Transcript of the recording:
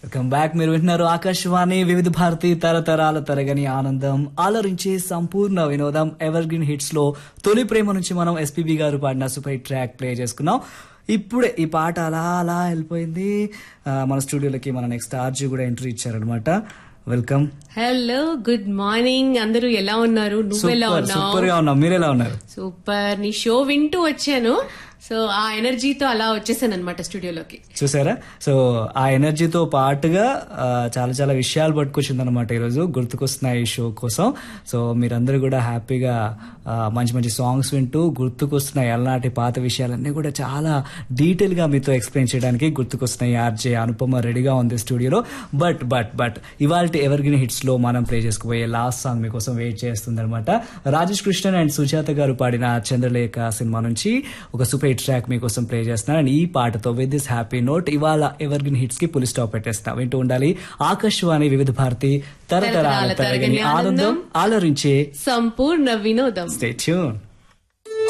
welcome back మీరు వింటున్నారు ఆకాశవాణి వివిధ భారతి తరతరాల తరగని ఆనందం ఆలరించే సంపూర్ణ వినోదం ఎవర్ గ్రీన్ హిట్స్ లో తొలి ప్రేమ నుంచి మనం ఎస్పీబీ గారు పాడిన సూపర్ హిట్ ట్రాక్ ప్లే చేసుకున్నాం ఇప్పుడే ఈ పాట అలా అలా వెళ్ళిపోయింది ఆ, మన స్టూడియోలోకి మన నెక్స్ట్ ఆర్జీ కూడా ఎంట్రీ ఇచ్చారనమాట వెల్కమ్ హలో గుడ్ మార్నింగ్ అందరూ ఎలా ఉన్నారు నువ్వు ఎలా సూపర్ ఉన్నావు సూపర్ గా ఉన్నాం మీరు ఎలా ఉన్నారు సూపర్ నీ షో వింటూ వచ్చాను సో ఆ ఎనర్జీతో అలా వచ్చేసాను అనమాట స్టూడియోలోకి చూసారా సో ఆ ఎనర్జీతో పాటుగా ఆ, చాలా చాలా విషయాలు పట్టుకొచ్చింది అనమాట ఈరోజు గుర్తుకొస్తున్నాయి ఈ షో కోసం సో మీరందరూ కూడా హ్యాపీగా ఆ, మంచి మంచి సాంగ్స్ వింటూ గుర్తుకొస్తున్నాయి అలనాటి పాత విషయాలన్నీ కూడా చాలా డీటెయిల్ గా మీతో ఎక్స్ప్లెయిన్ చేయడానికి గుర్తుకొస్తున్నాయి ఆర్జే అనుపమ రెడీగా ఉంది స్టూడియోలో బట్ బట్ బట్ ఇవాళ ఎవర్ గ్రీన్ హిట్స్ లో మనం ప్లే చేసుకుపోయే లాస్ట్ సాంగ్ మీకోసం వెయిట్ చేస్తుంది అనమాట రాజేష్ కృష్ణన్ అండ్ సుజాత గారు పాడిన చంద్రలేఖ సినిమా నుంచి ఒక సూపర్ హిట్ ట్రాక్ మీకోసం ప్లే చేస్తున్నాను అండ్ ఈ పాటతో విత్ దిస్ హ్యాపీ నోట్ ఇవాళ ఎవర్ గ్రీన్ హిట్స్ కి పులి స్టాప్ పెట్టేస్తా వింటూ ఉండాలి ఆకాశవాణి వివిధ భారతి తరతరాల తరగని ఆనందం ఆలరించే సంపూర్ణ వినోదం స్టే ట్యూన్